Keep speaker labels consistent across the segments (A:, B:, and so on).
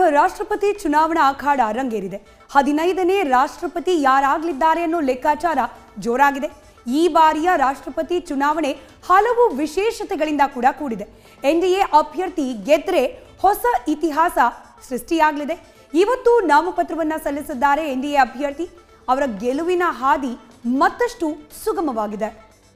A: ರಾಷ್ಟ್ರಪತಿ ಚುನಾವಣಾ ಅಖಾಡ ರಂಗೇರಿದೆ ಹದಿನೈದನೇ ರಾಷ್ಟ್ರಪತಿ ಯಾರಾಗಲಿದ್ದಾರೆ ಅನ್ನೋ ಲೆಕ್ಕಾಚಾರ ಜೋರಾಗಿದೆ ಈ ಬಾರಿಯ ರಾಷ್ಟ್ರಪತಿ ಚುನಾವಣೆ ಹಲವು ವಿಶೇಷತೆಗಳಿಂದ ಕೂಡ ಕೂಡಿದೆ ಎನ್ಡಿಎ ಅಭ್ಯರ್ಥಿ ಗೆದ್ರೆ ಹೊಸ ಇತಿಹಾಸ ಸೃಷ್ಟಿಯಾಗಲಿದೆ ಇವತ್ತು ನಾಮಪತ್ರವನ್ನ ಸಲ್ಲಿಸಿದ್ದಾರೆ ಎನ್ಡಿಎ ಅಭ್ಯರ್ಥಿ ಅವರ ಗೆಲುವಿನ ಹಾದಿ ಮತ್ತಷ್ಟು ಸುಗಮವಾಗಿದೆ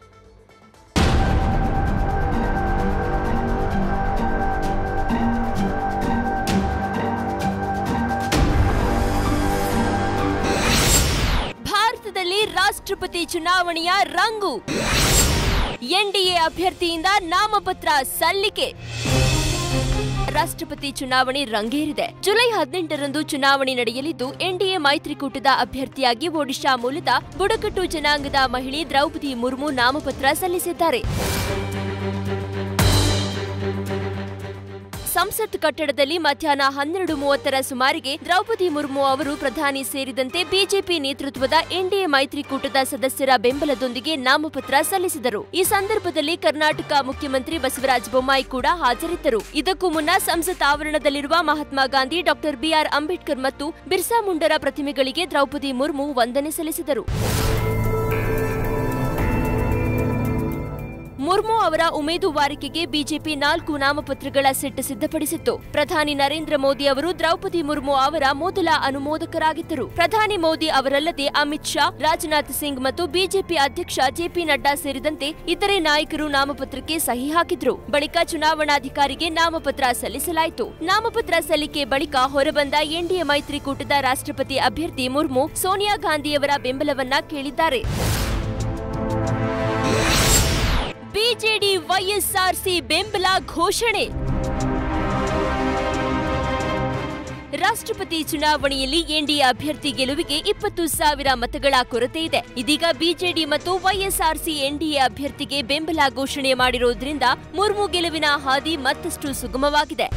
B: ಭಾರತದಲ್ಲಿ ರಾಷ್ಟ್ರಪತಿ ಚುನಾವಣೆಯ ರಂಗು ಎನ್ಡಿಎ ಅಭ್ಯರ್ಥಿಯಿಂದ ನಾಮಪತ್ರ ಸಲ್ಲಿಕೆ ರಾಷ್ಟ್ರಪತಿ ಚುನಾವಣೆ ರಂಗೇರಿದೆ ಜುಲೈ ಹದಿನೆಂಟರಂದು ಚುನಾವಣೆ ನಡೆಯಲಿದ್ದು ಎನ್ಡಿಎ ಮೈತ್ರಿಕೂಟದ ಅಭ್ಯರ್ಥಿಯಾಗಿ ಒಡಿಶಾ ಮೂಲದ ಬುಡಕಟ್ಟು ಜನಾಂಗದ ಮಹಿಳೆ ದ್ರೌಪದಿ ಮುರ್ಮು ನಾಮಪತ್ರ ಸಲ್ಲಿಸಿದ್ದಾರೆ ಸಂಸತ್ ಕಟ್ಟಡದಲ್ಲಿ ಮಧ್ಯಾಹ್ನ ಹನ್ನೆರಡು ಮೂವತ್ತರ ಸುಮಾರಿಗೆ ದ್ರೌಪದಿ ಮುರ್ಮು ಅವರು ಪ್ರಧಾನಿ ಸೇರಿದಂತೆ ಬಿಜೆಪಿ ನೇತೃತ್ವದ ಎನ್ಡಿಎ ಮೈತ್ರಿಕೂಟದ ಸದಸ್ಯರ ಬೆಂಬಲದೊಂದಿಗೆ ನಾಮಪತ್ರ ಸಲ್ಲಿಸಿದರು ಈ ಸಂದರ್ಭದಲ್ಲಿ ಕರ್ನಾಟಕ ಮುಖ್ಯಮಂತ್ರಿ ಬಸವರಾಜ ಬೊಮ್ಮಾಯಿ ಕೂಡ ಹಾಜರಿದ್ದರು ಇದಕ್ಕೂ ಮುನ್ನ ಸಂಸತ್ ಆವರಣದಲ್ಲಿರುವ ಮಹಾತ್ಮ ಗಾಂಧಿ ಡಾಕ್ಟರ್ ಬಿಆರ್ ಅಂಬೇಡ್ಕರ್ ಮತ್ತು ಬಿರ್ಸಾ ಮುಂಡರ ಪ್ರತಿಮೆಗಳಿಗೆ ದ್ರೌಪದಿ ಮುರ್ಮು ವಂದನೆ ಸಲ್ಲಿಸಿದರು ಮುರ್ಮು ಅವರ ಉಮೇದುವಾರಿಕೆಗೆ ಬಿಜೆಪಿ ನಾಲ್ಕು ನಾಮಪತ್ರಗಳ ಸೆಟ್ ಸಿದ್ಧಪಡಿಸಿತ್ತು ಪ್ರಧಾನಿ ನರೇಂದ್ರ ಮೋದಿ ಅವರು ದ್ರೌಪದಿ ಮುರ್ಮು ಅವರ ಮೊದಲ ಅನುಮೋದಕರಾಗಿದ್ದರು ಪ್ರಧಾನಿ ಮೋದಿ ಅವರಲ್ಲದೆ ಅಮಿತ್ ಶಾ ರಾಜನಾಥ್ ಸಿಂಗ್ ಮತ್ತು ಬಿಜೆಪಿ ಅಧ್ಯಕ್ಷ ಜೆಪಿ ನಡ್ಡಾ ಸೇರಿದಂತೆ ಇತರೆ ನಾಯಕರು ನಾಮಪತ್ರಕ್ಕೆ ಸಹಿ ಹಾಕಿದ್ರು ಬಳಿಕ ಚುನಾವಣಾಧಿಕಾರಿಗೆ ನಾಮಪತ್ರ ಸಲ್ಲಿಸಲಾಯಿತು ನಾಮಪತ್ರ ಸಲ್ಲಿಕೆ ಬಳಿಕ ಹೊರಬಂದ ಎನ್ಡಿಎ ಮೈತ್ರಿಕೂಟದ ರಾಷ್ಟ್ರಪತಿ ಅಭ್ಯರ್ಥಿ ಮುರ್ಮು ಸೋನಿಯಾ ಗಾಂಧಿಯವರ ಬೆಂಬಲವನ್ನ ಕೇಳಿದ್ದಾರೆ ಬಿಜೆಡಿ ವೈಎಸ್ಆರ್ಸಿ ಬೆಂಬಲ ಘೋಷಣೆ ರಾಷ್ಟ್ರಪತಿ ಚುನಾವಣೆಯಲ್ಲಿ ಎನ್ಡಿಎ ಅಭ್ಯರ್ಥಿ ಗೆಲುವಿಗೆ ಇಪ್ಪತ್ತು ಸಾವಿರ ಮತಗಳ ಕೊರತೆ ಇದೆ ಇದೀಗ ಬಿಜೆಡಿ ಮತ್ತು ವೈಎಸ್ಆರ್ಸಿ ಎನ್ಡಿಎ ಅಭ್ಯರ್ಥಿಗೆ ಬೆಂಬಲ ಘೋಷಣೆ ಮಾಡಿರುವುದರಿಂದ ಮುರ್ಮು ಗೆಲುವಿನ ಹಾದಿ ಮತ್ತಷ್ಟು ಸುಗಮವಾಗಿದೆ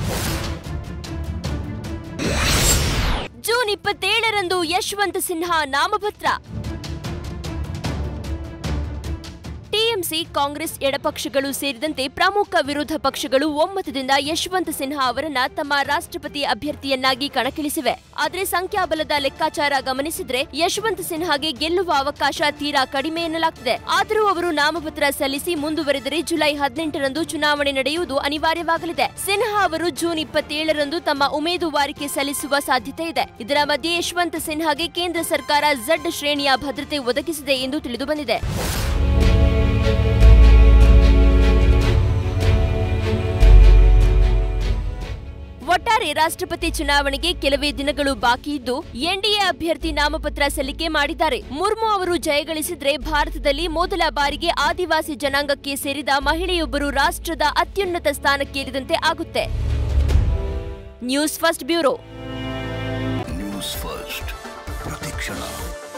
B: ಜೂನ್ ಇಪ್ಪತ್ತೇಳರಂದು ಯಶವಂತ್ ಸಿನ್ಹಾ ನಾಮಪತ್ರ ಟಿಎಂಸಿ ಕಾಂಗ್ರೆಸ್ ಎಡಪಕ್ಷಗಳು ಸೇರಿದಂತೆ ಪ್ರಮುಖ ವಿರೋಧ ಪಕ್ಷಗಳು ಒಮ್ಮತದಿಂದ ಯಶವಂತ್ ಸಿನ್ಹಾ ಅವರನ್ನ ತಮ್ಮ ರಾಷ್ಟ್ರಪತಿ ಅಭ್ಯರ್ಥಿಯನ್ನಾಗಿ ಕಣಕ್ಕಿಳಿಸಿವೆ ಆದರೆ ಸಂಖ್ಯಾಬಲದ ಲೆಕ್ಕಾಚಾರ ಗಮನಿಸಿದ್ರೆ ಯಶವಂತ್ ಸಿನ್ಹಾಗೆ ಗೆಲ್ಲುವ ಅವಕಾಶ ತೀರಾ ಕಡಿಮೆ ಎನ್ನಲಾಗ್ತಿದೆ ಆದರೂ ಅವರು ನಾಮಪತ್ರ ಸಲ್ಲಿಸಿ ಮುಂದುವರೆದರೆ ಜುಲೈ ಹದಿನೆಂಟರಂದು ಚುನಾವಣೆ ನಡೆಯುವುದು ಅನಿವಾರ್ಯವಾಗಲಿದೆ ಸಿನ್ಹಾ ಅವರು ಜೂನ್ ಇಪ್ಪತ್ತೇಳರಂದು ತಮ್ಮ ಉಮೇದುವಾರಿಕೆ ಸಲ್ಲಿಸುವ ಸಾಧ್ಯತೆ ಇದೆ ಇದರ ಮಧ್ಯೆ ಯಶವಂತ್ ಸಿನ್ಹಾಗೆ ಕೇಂದ್ರ ಸರ್ಕಾರ ಝಡ್ ಶ್ರೇಣಿಯ ಭದ್ರತೆ ಒದಗಿಸಿದೆ ಎಂದು ತಿಳಿದುಬಂದಿದೆ ಒಟ್ಟಾರೆ ರಾಷ್ಟ್ರಪತಿ ಚುನಾವಣೆಗೆ ಕೆಲವೇ ದಿನಗಳು ಬಾಕಿ ಇದ್ದು ಎನ್ಡಿಎ ಅಭ್ಯರ್ಥಿ ನಾಮಪತ್ರ ಸಲ್ಲಿಕೆ ಮಾಡಿದ್ದಾರೆ ಮುರ್ಮು ಅವರು ಜಯಗಳಿಸಿದ್ರೆ ಭಾರತದಲ್ಲಿ ಮೊದಲ ಬಾರಿಗೆ ಆದಿವಾಸಿ ಜನಾಂಗಕ್ಕೆ ಸೇರಿದ ಮಹಿಳೆಯೊಬ್ಬರು ರಾಷ್ಟ್ರದ ಅತ್ಯುನ್ನತ ಸ್ಥಾನಕ್ಕೇರಿದಂತೆ ಆಗುತ್ತೆ news first bureau
C: news first ಪ್ರತಿಕ್ಷಣ